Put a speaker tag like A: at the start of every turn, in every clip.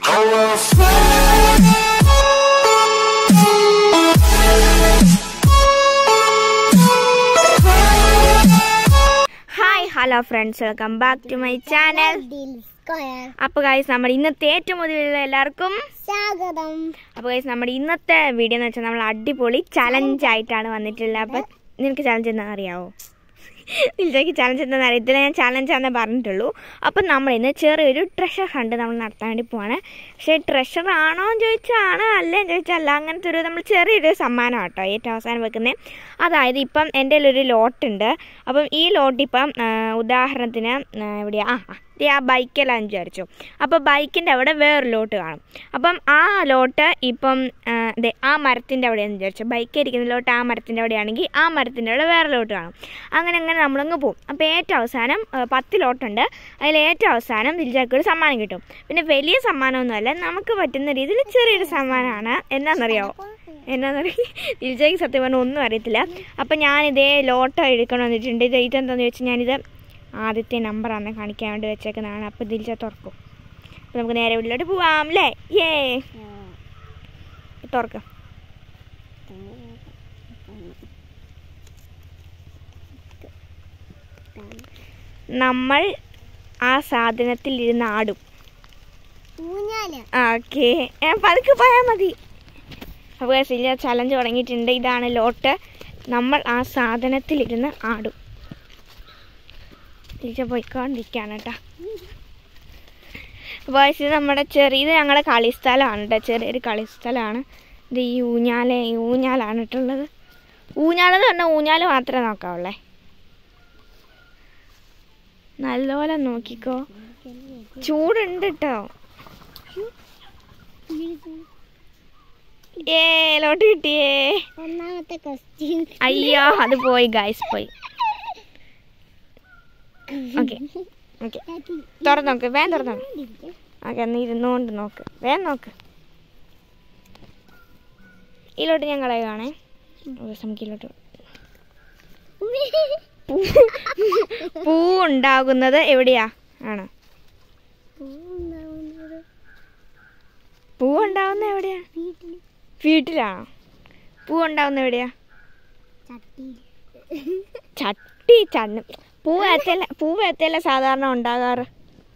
A: Hi hello friends welcome back to my channel
B: square
A: അപ്പോൾ guys നമ്മുടെ ഇന്നത്തെ ഏറ്റവും പുതിയ എല്ലാവർക്കും
B: സ്വാഗതം
A: അപ്പോൾ ഗൈസ് നമ്മുടെ ഇന്നത്തെ വീഡിയോ എന്ന് വെച്ചാൽ നമ്മൾ അടിപൊളി ചലഞ്ച് ആയിട്ടാണ് വന്നിട്ടുള്ളത് അപ്പം നിനക്ക് ചലഞ്ച് എന്താണെന്ന് അറിയാവോ ഇതിലേക്ക് ചലഞ്ച് എന്താണെന്ന് അറിയത്തില്ല ഞാൻ ചലഞ്ച് ആണെന്നേ പറഞ്ഞിട്ടുള്ളൂ അപ്പം നമ്മൾ ഇന്ന് ചെറിയൊരു ട്രഷർ ഹണ്ട് നമ്മൾ നടത്താൻ വേണ്ടി പോവാണ് പക്ഷേ ട്രഷർ ആണോ എന്ന് ചോദിച്ചാൽ ആണ് അല്ലേന്ന് ചോദിച്ചാൽ അല്ല അങ്ങനത്തെ ഒരു നമ്മൾ ചെറിയൊരു സമ്മാനം കേട്ടോ ഏറ്റവും അവസാനം വെക്കുന്നത് അതായത് ഇപ്പം എൻ്റെ ഒരു ലോട്ടുണ്ട് അപ്പം ഈ ലോട്ട് ഇപ്പം ആ, ഉദാഹരണത്തിന് ആ, എവിടെയാ ആ ആ, ദേ ആ ബൈക്കെല്ലാം വിചാരിച്ചു അപ്പോൾ ബൈക്കിൻ്റെ അവിടെ വേറൊരു ലോട്ട് കാണും അപ്പം ആ ലോട്ട് ഇപ്പം ആ, ദേ ആ മരത്തിൻ്റെ അവിടെയെന്ന് വിചാരിച്ചു ബൈക്ക് ഇരിക്കുന്ന ലോട്ട് ആ മരത്തിൻ്റെ അവിടെയാണെങ്കിൽ ആ മരത്തിൻ്റെ അവിടെ വേറെ ലോട്ട് കാണും അങ്ങനെ അങ്ങനെ നമ്മളങ്ങ് പോകും അപ്പോൾ ഏറ്റവും അവസാനം ആ, പത്ത് ലോട്ടുണ്ട് അതിൽ ഏറ്റവും അവസാനം ദിൽജാക്ക് ഒരു സമ്മാനം കിട്ടും പിന്നെ വലിയ സമ്മാനമൊന്നുമല്ല നമുക്ക് പറ്റുന്ന രീതിയിൽ ചെറിയൊരു സമ്മാനമാണ് എന്നാണെന്നറിയാവോ എന്നാന്നറിയ ദിൽജയ്ക്ക് സത്യം പറഞ്ഞാൽ ഒന്നും അറിയത്തില്ല അപ്പം ഞാനിതേ ലോട്ടോ എടുക്കണമെന്ന് വെച്ചിട്ടുണ്ട് ഇത് ഇതെന്താണെന്ന് വെച്ചാൽ ഞാനിത് ആദ്യത്തെ നമ്പറാണ് കാണിക്കാൻ വേണ്ടി വെച്ചേക്കുന്നതാണ് അപ്പോൾ ദിൽജ തുറക്കും അപ്പോൾ നമുക്ക് നേരെ വീട്ടിലോട്ട് പോവാം അല്ലേ ഏ തുറക്കാം നമ്മൾ ആ സാധനത്തിൽ ഇരുന്ന് ആടും
B: ഊഞ്ഞാല്
A: ഓക്കെ പതുക്കെ പോയാൽ മതി അപ്പോൾ സില്ല ചലഞ്ച് തുടങ്ങിയിട്ടുണ്ട് ഇതാണ് ലോട്ട് നമ്മൾ ആ സാധനത്തിലിരുന്ന് ആടും തിരിച്ച് പോയിക്കൊണ്ടിരിക്കുകയാണ് കേട്ടോ വോയിസ് ഇത് നമ്മുടെ ചെറിയ ഇത് ഞങ്ങളുടെ കളിസ്ഥലമാണ് കേട്ടോ ചെറിയൊരു കളിസ്ഥലമാണ് ഇത് ഈ ഊഞ്ഞാല ഈ ഊഞ്ഞാലാണ് ഇട്ടുള്ളത് ഊഞ്ഞാലെന്ന് പറഞ്ഞാൽ ഊഞ്ഞാല് മാത്രമേ നോക്കാവുള്ളേ നല്ലപോലെ നോക്കിക്കോ ചൂടുണ്ട് കേട്ടോ ഏ ലോട്ട് കിട്ടിയേ
B: ഒന്നാമത്തെ ക്വസ്റ്റ്യൻ
A: അയ്യോ അത് പോയി ഗൈസ് പോയി ഓക്കെ ഓക്കെ തുറന്ന് നോക്ക് വേഗം തുറന്ന് നോക്ക് ഓക്കെ എന്നാൽ ഇരുന്നുകൊണ്ട് നോക്ക് വേഗം നോക്ക് ഇതിലോട്ട് ഞാൻ കളയുകയാണേ ഒരു ദിവസം നമുക്ക് ഇതിലോട്ട് പൂ പൂ ഉണ്ടാകുന്നത് എവിടെയാ ആണ് പൂ ഉണ്ടാവുന്നത് എവിടെയാ
B: വീട്ടിൽ
A: വീട്ടിലാണോ പൂ ഉണ്ടാവുന്നത് എവിടെയാ
B: ചട്ടി
A: ചട്ടി ചണ്ണ് പൂ എത്തല്ല പൂ എത്തല്ല സാധാരണ ഉണ്ടാകാറ്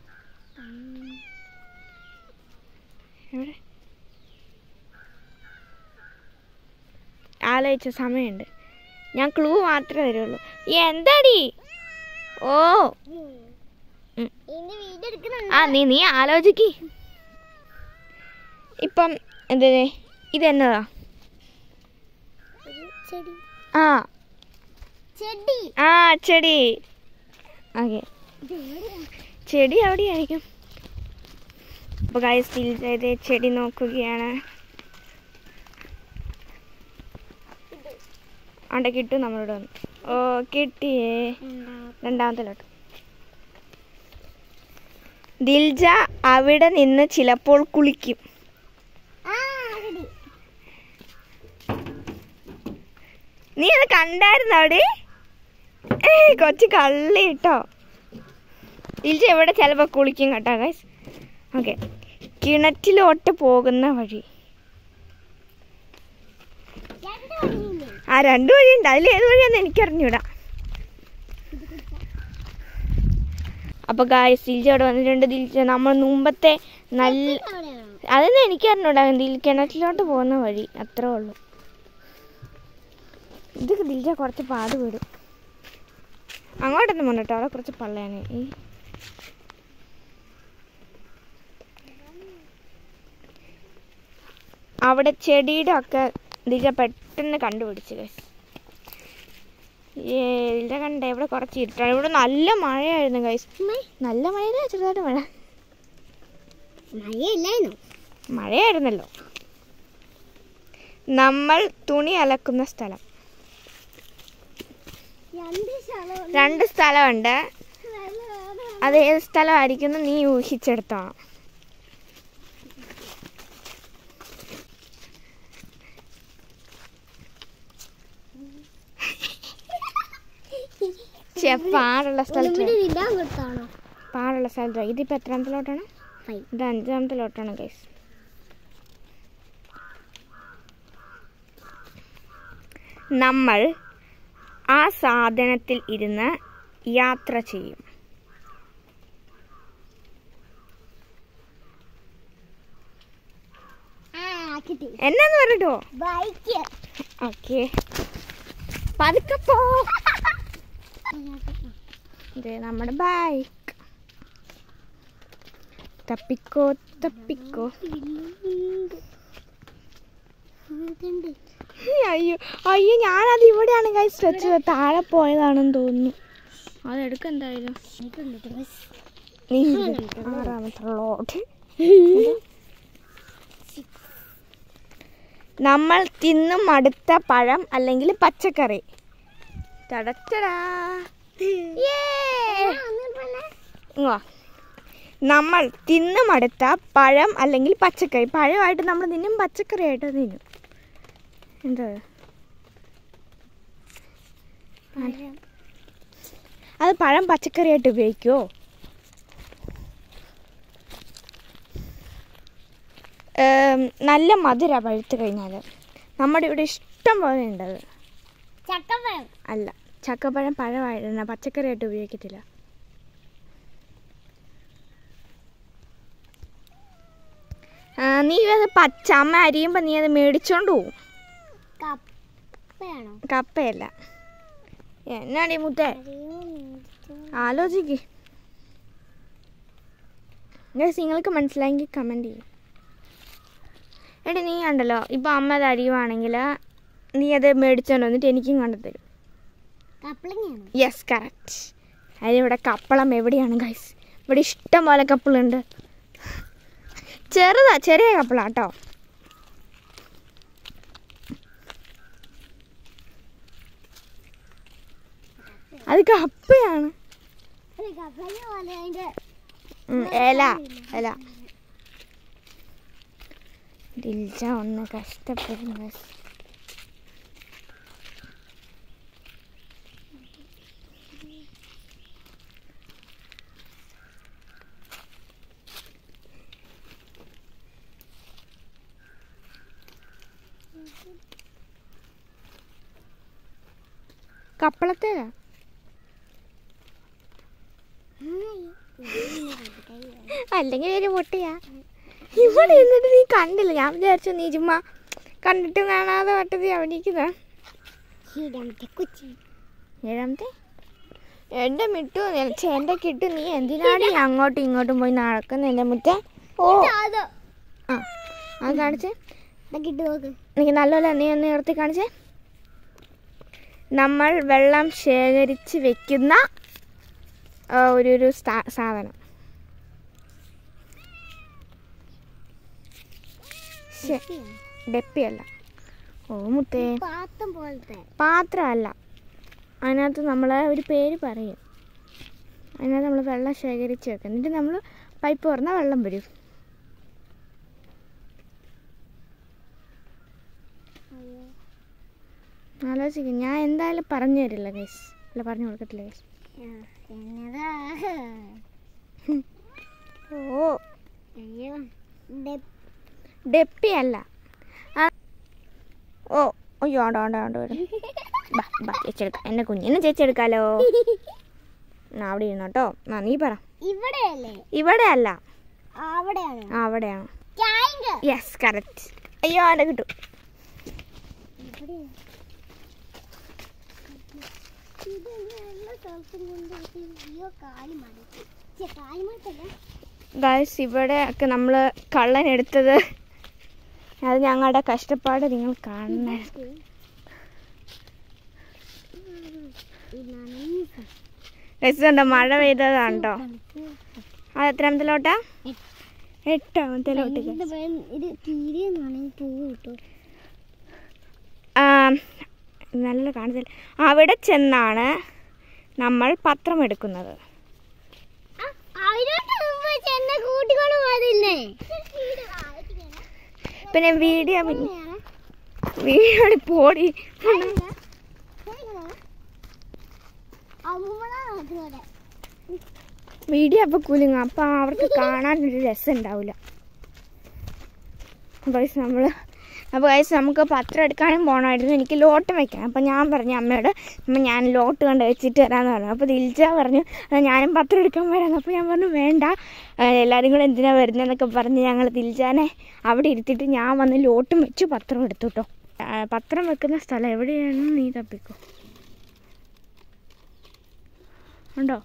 A: എവിടെ ആലോചിച്ച സമയമുണ്ട് ഞാൻ ക്ലൂ മാത്രമേ തരുള്ളൂ ഈ എന്താടി ഓ ഉം.
B: ഇന്ന് വീഡിയോ എടുക്കുന്നുണ്ട്
A: ആ നീ നീ ആലോചിക്ക് ഇപ്പം എന്ത് ഇതെന്നതാ
B: ഒരു ചെടി
A: ആ
B: ചെടി
A: ആ ചെടി ഓക്കെ ചെടി എവിടെയായിരിക്കും അപ്പോൾ കാര്യം സ്റ്റിൽ ചെയ്ത് ചെടി നോക്കുകയാണ് അവിടെ കിട്ടും നമ്മളോട് വന്ന് ഓ കിട്ടിയേ രണ്ടാമത്തെ ലോട്ട് ദിൽജ അവിടെ നിന്ന് ചിലപ്പോൾ കുളിക്കും
B: ആ ചെടി
A: നീ അത് കണ്ടായിരുന്നു അവിടെ ഏ കൊച്ചു കള്ളി കേട്ടോ ദിൽജ എവിടെ ചിലപ്പോൾ കുളിക്കും കേട്ടോ ഗൈസ് ഓക്കെ കിണറ്റിലോട്ട് പോകുന്ന വഴി
B: രണ്ട് വഴിയില്ലേ
A: ആ രണ്ട് വഴിയുണ്ട് അതിൽ ഏത് വഴിയാന്ന് എനിക്കറിഞ്ഞൂടാ അപ്പൊ ഗായ്സ് ദിൽജ അവിടെ വന്നിട്ടുണ്ട് ദിൽജ നമ്മൾ മുമ്പത്തെ നല്ല
B: അവിടെയാണോ
A: അതൊന്നും എനിക്കറിഞ്ഞൂടാ ദിൽ കിണറ്റിലോട്ട് പോകുന്ന വഴി അത്രേ ഉള്ളൂ ഇത് ദിൽജ കുറച്ച് പാട് വിടും അങ്ങോട്ടൊന്നും പോകട്ടോ അവിടെ കുറച്ച് പള്ളയാണ് ഈ അവിടെ ചെടിയുടെ ഒക്കെ ദിൽജ പെട്ടെന്ന് കണ്ടുപിടിച്ചു guys. ഏ ദിൽജ കണ്ട ഇവിടെ കുറച്ച് ഇരുട്ടാണ് ഇവിടെ നല്ല മഴയായിരുന്നു ഗൈസ് നല്ല മഴയില്ല ചെറുതായിട്ട് മഴ
B: മഴയില്ലായിരുന്നു
A: മഴയായിരുന്നല്ലോ നമ്മൾ തുണി അലക്കുന്ന സ്ഥലം
B: രണ്ട് സ്ഥലം
A: രണ്ട് സ്ഥലമുണ്ട് അത് ഏത് സ്ഥലമായിരിക്കും എന്ന് നീ ഊഹിച്ചെടുത്തോണം ചെ പാടുള്ള സ്ഥലത്ത്
B: ഇവിടെ വിടാൻ കൊടുത്താണോ
A: പാടുള്ള സ്ഥലത്ത് ഇതിപ്പോൾ എത്രാമത്തിലോട്ടാണ്
B: ഉറപ്പായി
A: ഇത് അഞ്ചാമത്തെ ലോട്ടാണ് ഗൈസ് നമ്മൾ ആ സാധനത്തിൽ ഇരുന്ന് യാത്ര ചെയ്യും
B: ആ കിട്ടി
A: എന്നാന്ന് പറഞ്ഞിട്ടോ
B: ബൈക്ക്
A: ഓക്കെ പതുക്കെ പോ ഇത് നമ്മുടെ ബൈക്ക് തപ്പിക്കോ തപ്പിക്കോ
B: കണ്ട്
A: അയ്യോ അയ്യോ ഞാനത് ഇവിടെയാണ് കൈസ് വെച്ചത് താഴെ പോയതാണെന്ന് തോന്നുന്നു അതെടുക്ക എന്തായാലും നീ ഇത് ആറാമത്തെ ലോട്ട് നമ്മൾ തിന്നും അടുത്ത പഴം അല്ലെങ്കിൽ പച്ചക്കറി ടടറ്റടാ. Yay! ഇങ്ങ് വാ. നമ്മൾ തിന്നും അടുത്ത പഴം അല്ലെങ്കിൽ പച്ചക്കറി പഴമായിട്ട് നമ്മൾ തിന്നും പച്ചക്കറി ആയിട്ട് തിന്നും എന്താ അത് പഴം പച്ചക്കറിയായിട്ട് ഉപയോഗിക്കുമോ നല്ല മധുര പഴുത്ത് കഴിഞ്ഞാൽ നമ്മുടെ ഇവിടെ ഇഷ്ടം പോലെ ഉണ്ട് അത്
B: ചക്കപ്പഴം
A: അല്ല ചക്കപ്പഴം പഴമായിട്ട് പച്ചക്കറിയായിട്ട് ഉപയോഗിക്കത്തില്ല ആ, നീ അത് പച്ച അമ്മ അരിയുമ്പോൾ നീ അത് മേടിച്ചോണ്ട് പോവും
B: കപ്പയാണോ
A: കപ്പയല്ല എന്നാടി മുത്തേ ആലോചിക്ക് ഗൈസ് നിങ്ങൾക്ക് മനസ്സിലായെങ്കിൽ കമൻറ്റ് ചെയ്യും എടി നീ കണ്ടല്ലോ ഇപ്പം അമ്മ അത് അരിയുവാണെങ്കിൽ നീ അത് മേടിച്ചോണ്ട് വന്നിട്ട് എനിക്കും കൊണ്ടുതരും
B: കപ്പളങ്ങയാണോ
A: യെസ് കറക്റ്റ് അതിനിവിടെ കപ്പളം എവിടെയാണ് ഗൈസ് ഇവിടെ ഇഷ്ടം പോലെ കപ്പളുണ്ട് ചെറുതാ ചെറിയ കപ്പളാ കേട്ടോ അത് കപ്പയാണ്
B: അല്ല കപ്പളങ്ങ പോലെ അതിന്റെ
A: ഉം, ഇല ഇല ദിൽജ ഒന്ന് കഷ്ടപ്പെടുന്നു guys. കപ്പളത്തേലാ അല്ലെങ്കിൽ ഒരു പൊട്ടിയാ ഇവിടെ എന്നിട്ട് നീ കണ്ടില്ല ഞാൻ വിചാരിച്ചു നീ ചുമ്മാ കണ്ടിട്ടും കാണാതെ വട്ടത്തിൽ അഭിനയിക്കുന്ന
B: രണ്ടാമത്തെ കുച്ചി
A: ഏഴാമത്തെ എൻ്റെ മിട്ടു എൻ്റെ കിട്ടു നീ എന്തിനാണ് അങ്ങോട്ടും ഇങ്ങോട്ടും പോയി നടക്കുന്ന എൻ്റെ മുറ്റ ഓ
B: അത്
A: ആ അത് കാണിച്ചേ
B: കിട്ടു നോക്ക്
A: എനിക്ക് നല്ലപോലെ നീ ഒന്ന് നിർത്തി കാണിച്ചേ നമ്മൾ വെള്ളം ശേഖരിച്ച് വെക്കുന്ന ആ, ഒരു ഒരു സ്ഥാ- സാധനം ശേ ഡെപ്പിയല്ല ഓ മുത്തേ
B: പാത്തം പോലത്തെ
A: പാത്രമല്ല അതിനകത്ത് നമ്മൾ ഒരു പേര് പറയും അതിനകത്ത് നമ്മൾ വെള്ളം ശേഖരിച്ച് വെക്കും എന്നിട്ട് നമ്മൾ പൈപ്പ് തുറന്നാൽ വെള്ളം വരും ആലോചിക്കും ഞാൻ എന്തായാലും പറഞ്ഞു തരില്ല ഗൈസ് അല്ല പറഞ്ഞു കൊടുക്കത്തില്ല ഗൈസ്
B: എന്നതാ
A: ഓ
B: അയ്യോ ഡെ-
A: ഡെപ്പി അല്ല ആ- ഓ അയ്യോ ആണ്ടോ ആണ്ടോ ആണ്ടോ വരും ബാ ബാ ചേച്ചി എടുക്കാം എൻ്റെ കുഞ്ഞിനെ ചേച്ചി എടുക്കാലോ എന്നാ അവിടെ ഇരുന്നോട്ടോ ആ നീ പറ
B: ഇവിടെയല്ലേ
A: ഇവിടെ അല്ല
B: അവിടെയാണ്
A: ആ അവിടെയാണ്
B: ടാങ്ക്
A: യെസ് കറക്റ്റ് അയ്യോ എൻ്റെ കിട്ടും
B: ഇത് എല്ലാ സ്ഥലത്തും കൊണ്ട് അയ്യോ കാലി മടക്കി ഛെ, കാലി മടക്കല്ല
A: ഗായ്സ് ഇവിടെ ഒക്കെ നമ്മൾ കള്ളൻ എടുത്തത് അത് ഞങ്ങളുടെ കഷ്ടപ്പാട് നിങ്ങൾ കാണണേ ഗൈസ് കണ്ടോ മഴ പെയ്തതാണ് കേട്ടോ അത് എത്രാമത്തെ ലോട്ടാ എട്ടാമത്തെ ലോട്ട് guys.
B: ഇത് തീരെന്നാണ് പൂ കിട്ടും
A: ആ, നല്ല കാണിച്ചില്ല അവിടെ ചെന്നാണ് നമ്മൾ പത്രം എടുക്കുന്നത്
B: അവരോട്ട് മുമ്പ് ചെന്ന കൂട്ടിക്കൊണ്ട് പോയതില്ലേ
A: പിന്നെ വീഡിയോ വീഡിയോ പോടി വീഡിയോ അപ്പോൾ കുലുങ്ങും അപ്പം അവർക്ക് കാണാനൊരു രസം ഉണ്ടാവില്ല ഗൈസ് നമ്മൾ അപ്പോൾ ഗൈസ് നമുക്ക് പത്രം എടുക്കാനും പോകണമായിരുന്നു എനിക്ക് ലോട്ട് വെക്കണം അപ്പം ഞാൻ പറഞ്ഞു അമ്മയോട് അമ്മ ഞാൻ ലോട്ട് കൊണ്ട് വെച്ചിട്ട് തരാമെന്ന് പറഞ്ഞു അപ്പോൾ ദിൽജ പറഞ്ഞു "ആ, ഞാനും പത്രം എടുക്കാൻ വരാമെന്ന് അപ്പോൾ ഞാൻ പറഞ്ഞു വേണ്ട ആ, എല്ലാവരും കൂടെ എന്തിനാണ് വരുന്നതെന്നൊക്കെ പറഞ്ഞ് ഞങ്ങൾ ദിൽജാനെ അവിടെ ഇരുത്തിയിട്ട് ഞാൻ വന്ന് ലോട്ടും വെച്ച് പത്രം എടുത്തു കേട്ടോ ആ, പത്രം വെക്കുന്ന സ്ഥലം എവിടെയാണെന്ന് നീ തപ്പിക്കോ ഉണ്ടോ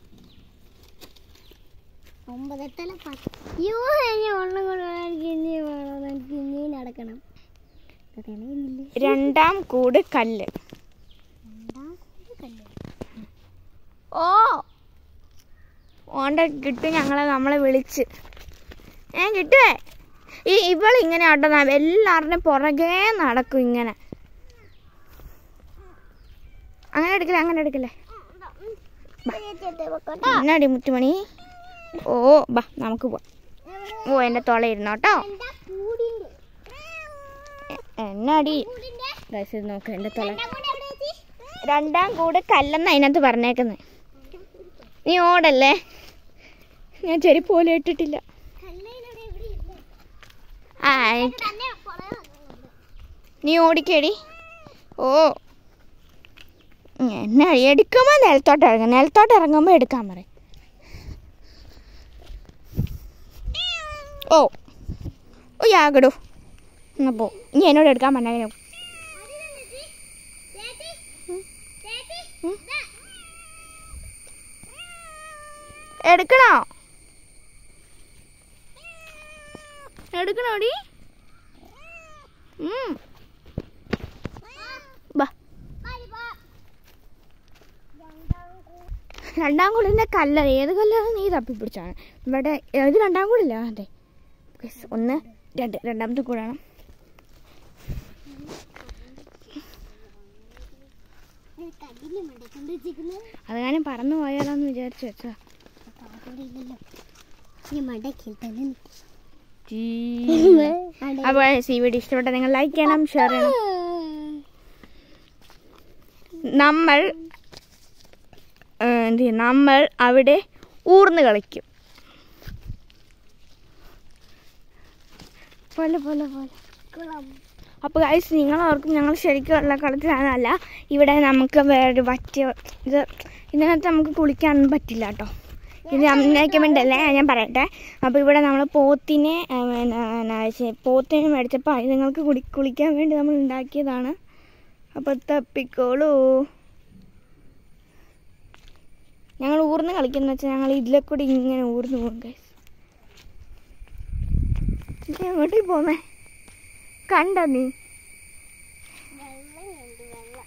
B: ഒമ്പതെട്ടല അയ്യോ ഇനി വെള്ളം കൊണ്ട് എനിക്ക് ഇനി വേണം എനിക്ക് ഇനി നടക്കണം ഇത് തെളിയുന്നില്ലേ
A: രണ്ടാം കൂട് കല്ല്
B: രണ്ടാം കല്ല്
A: ഓ ഓണ്ട കിട്ടും ഞങ്ങളെ നമ്മളെ വിളിച്ച് ഏ കിട്ടുവേ ഈ ഇവൾ ഇങ്ങനെ ആട്ടോ എല്ലാവരുടെയും പുറകെ നടക്കും ഇങ്ങനെ അങ്ങനെ എടുക്കല്ലേ അങ്ങനെ എടുക്കല്ലേ എന്നാടി മുത്തുമണി ഓ ബാ നമുക്ക് പോവാം ഓ എൻ്റെ തൊള ഇരുന്നോട്ടോ
B: എന്താ കൂടിന്റെ
A: എന്നാടി
B: കൂടിന്റെ
A: ഗൈസ് ഇത് നോക്ക് എൻ്റെ തൊള
B: രണ്ടാം കൂടെ എവിടെ വെച്ച്
A: രണ്ടാം കൂട് കല്ലെന്ന് അതിനകത്ത് പറഞ്ഞേക്കുന്നത് നീ ഓടല്ലേ ഞാൻ ചെരുപ്പ് പോലും ഇട്ടിട്ടില്ല
B: കല്ലിലൂടെ എവിടെ ഇല്ല
A: ആ
B: തന്നെ കുറേ വന്നിട്ടുണ്ട്.
A: നീ ഓടിക്കേടി ഓ എന്നാ എടുക്കുമ്പോൾ നിലത്തോട്ട് ഇറങ്ങും നിലത്തോട്ട് ഇറങ്ങുമ്പോൾ എടുക്കാൻ പറയും ഓ ഓ യാകടോ എന്നാ പോ ഇനി എന്നോട് എടുക്കാൻ പറഞ്ഞാൽ
B: ചേച്ചി ചേച്ചി
A: ഉം. എടുക്കണോ എടുക്കണോടി ഉം. ബാ രണ്ടാം കൂടിൻ്റെ കല്ല ഏത് കല്ലാണ് നീ തപ്പിപ്പിടിച്ചാണ് ഇവിടെ ഇത് രണ്ടാം കൂടില്ല അതെ Guys, ഒന്ന് രണ്ട് രണ്ടാമത്തെ കൂടാണ്
B: കല്ലില് മടക്കൊണ്ട് വെച്ചിരിക്കുന്നത്
A: അത് ഞാൻ പറന്നു പോയാലോന്ന് വിചാരിച്ചു വെച്ചാ
B: ഇല്ലല്ലോ ഈ മടക്കിൽ തന്നെ
A: അപ്പോൾ ഈ വീഡിയോ ഇഷ്ടപ്പെട്ട നിങ്ങൾ ലൈക്ക് ചെയ്യണം ഷെയർ ചെയ്യണം നമ്മൾ ഏ, എന്ത് ചെയ്യും? നമ്മൾ അവിടെ ഊർന്ന് കളിക്കും പോലെ പോലെ പോലെ
B: കുളം
A: അപ്പോൾ ഗൈസ് നിങ്ങളോർക്കും ഞങ്ങൾ ശരിക്കും ഉള്ള കളത്തിലാണല്ല ഇവിടെ നമുക്ക് വേറെ പറ്റിയ ഇത് ഇതിനകത്ത് നമുക്ക് കുളിക്കാനൊന്നും പറ്റില്ല കേട്ടോ ഇത് അമ്മയ്ക്ക് വേണ്ടല്ലേ ഞാൻ പറയട്ടെ അപ്പോൾ ഇവിടെ നമ്മൾ പോത്തിനെ ആ, പിന്നെ, എന്നാ ശ്ശെ, പോത്തിനെ മേടിച്ചപ്പോൾ അത് നിങ്ങൾക്ക് കുളി കുളിക്കാൻ വേണ്ടി നമ്മൾ ഉണ്ടാക്കിയതാണ് അപ്പോൾ തപ്പിക്കോളൂ ഞങ്ങൾ ഊർന്ന് കളിക്കുന്ന വെച്ചാൽ ഞങ്ങൾ ഇതിലെ കൂടി ഇങ്ങനെ ഊർന്ന് പോകും ഗൈസ് എങ്ങോട്ടേ പോന്നേ കണ്ടോ നീ
B: വെള്ളമുണ്ട് വെള്ളം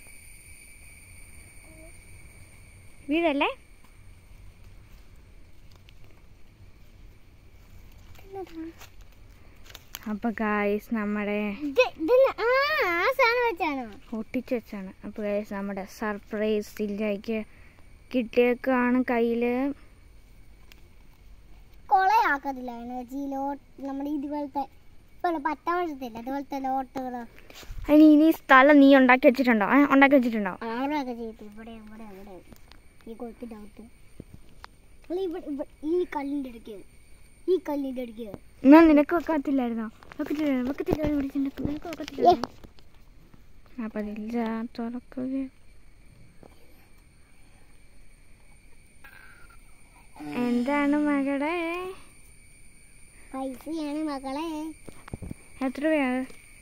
A: വീടല്ലേ അപ്പൊ ഗായ്സ് നമ്മുടെ
B: ഇത് ഇതിന് ആ ആ സാധനം വെച്ചാണോ
A: ഒട്ടിച്ച് വെച്ചാണ് അപ്പൊ ഗായ്സ് നമ്മുടെ സർപ്രൈസ് സില്ലായിക്ക് കിട്ടിയേക്കാണ് കയ്യില്
B: കൊളയാക്കത്തില്ല അതിനെ വെച്ച് ഈ ലോട്ട് നമ്മുടെ ഇതുപോലത്തെ പോലെ പത്താമഴത്തില്ല അതുപോലത്തെ ലോട്ടുകൾ
A: അതിന് ഇനി സ്ഥലം നീ ഉണ്ടാക്കി വെച്ചിട്ടുണ്ടോ ഏ ഉണ്ടാക്കി വെച്ചിട്ടുണ്ടോ
B: അവിടെയൊക്കെ ചെയ്തു ഇവിടെ ഇവിടെ ഇവിടെ ഈ കൊളുത്തിൻ്റെ അകത്ത് അല്ല ഇവിടെ ഇവിടെ ഈ കല്ലിൻ്റെ അടുക്ക് ഈ കല്ലിൻ്റെ അടുക്ക്
A: എന്നാ നിനക്ക് വെക്കത്തില്ലായിരുന്നോ വെക്കത്തില്ല വെക്കത്തില്ല പിടിച്ചിട്ട് നിനക്ക് വെക്കത്തില്ലായിരുന്നോ അപ്പൊ അതില്ല തുറക്കുക എന്താണ് മകളെ
B: പൈസയാണ് മകളെ
A: എത്ര രൂപയാണ്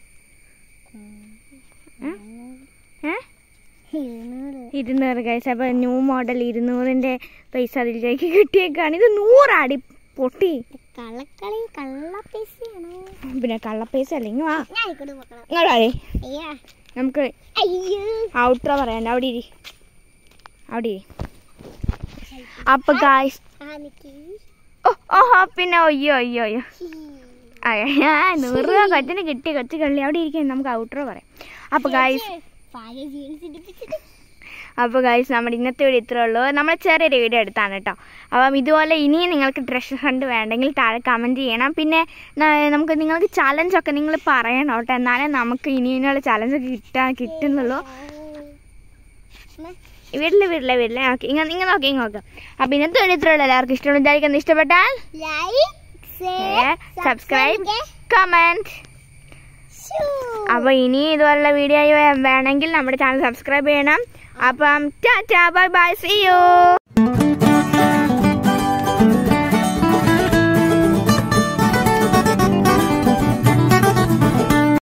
A: ഏ? ഏ
B: ഇരുന്നൂറ്
A: ഇരുന്നൂറ് കഴിച്ച അപ്പൊ ന്യൂ മോഡൽ ഇരുന്നൂറിന്റെ പൈസ അതിലേക്ക് കിട്ടിയേക്കാണ് ഇത് നൂറാടി പൊട്ടി
B: കള്ളക്കളി കള്ള പൈസയാണോ
A: പിന്നെ കള്ള പൈസ അല്ലെങ്കിൽ വാ
B: ഞാൻ ഇങ്ങോട്ട് നോക്കണം
A: ഇങ്ങോട്ടേ
B: അയ്യാ
A: നമുക്ക്
B: അയ്യോ
A: ഔട്ട്രോ പറയാൻ അവിടെ ഇരി അവിടെ ഇരി അപ്പൊ ഗായ്സ്
B: ആ നിക്ക്
A: ഓ ഓഹോ പിന്നെ അയ്യോ അയ്യോ അയ്യോ അയ്യ, നൂറ് രൂപ കൊച്ചിന് കിട്ടി കൊച്ചു കള്ളി അവിടെ ഇരിക്കും നമുക്ക് ഔട്ട്രോ പറയാം അപ്പൊ ഗായ്സ്
B: പായ ജീവിച്ചിട്ട്
A: അപ്പോൾ ഗൈസ് നമ്മുടെ ഇന്നത്തെ വീഡിയോ ഇത്രേ ഉള്ളൂ നമ്മൾ ചെറിയൊരു വീഡിയോ എടുത്താണ് കേട്ടോ അപ്പം ഇതുപോലെ ഇനിയും നിങ്ങൾക്ക് ഡ്രസ് ഹണ്ട് വേണ്ടെങ്കിൽ താഴെ കമൻറ്റ് ചെയ്യണം പിന്നെ ന- നമുക്ക് നിങ്ങൾക്ക് ചലഞ്ചൊക്കെ നിങ്ങൾ പറയണം കേട്ടോ എന്നാലേ നമുക്ക് ഇനി ഇനിയുള്ള ചലഞ്ചൊക്കെ കിട്ടാൻ കിട്ടുന്നുള്ളൂ വീട്ടിലെ വീട്ടിലെ വീട്ടിലെ ഓക്കെ ഇങ്ങനെ ഇങ്ങനെ നോക്കി ഇങ്ങനെ നോക്കാം അപ്പം ഇന്നത്തെ വീഡിയോ ഇത്രയുള്ള എല്ലാവർക്കും ഇഷ്ടമുള്ള വിചാരിക്കുന്നത് ഇഷ്ടപ്പെട്ടാൽ
B: ലൈക്ക്
A: ഷെയർ സബ്സ്ക്രൈബ് കമൻറ്റ് അപ്പോൾ ഇനി ഇതുപോലുള്ള വീഡിയോ വേണമെങ്കിൽ നമ്മുടെ ചാനൽ സബ്സ്ക്രൈബ് ചെയ്യണം അപ്പം tata bye bye see U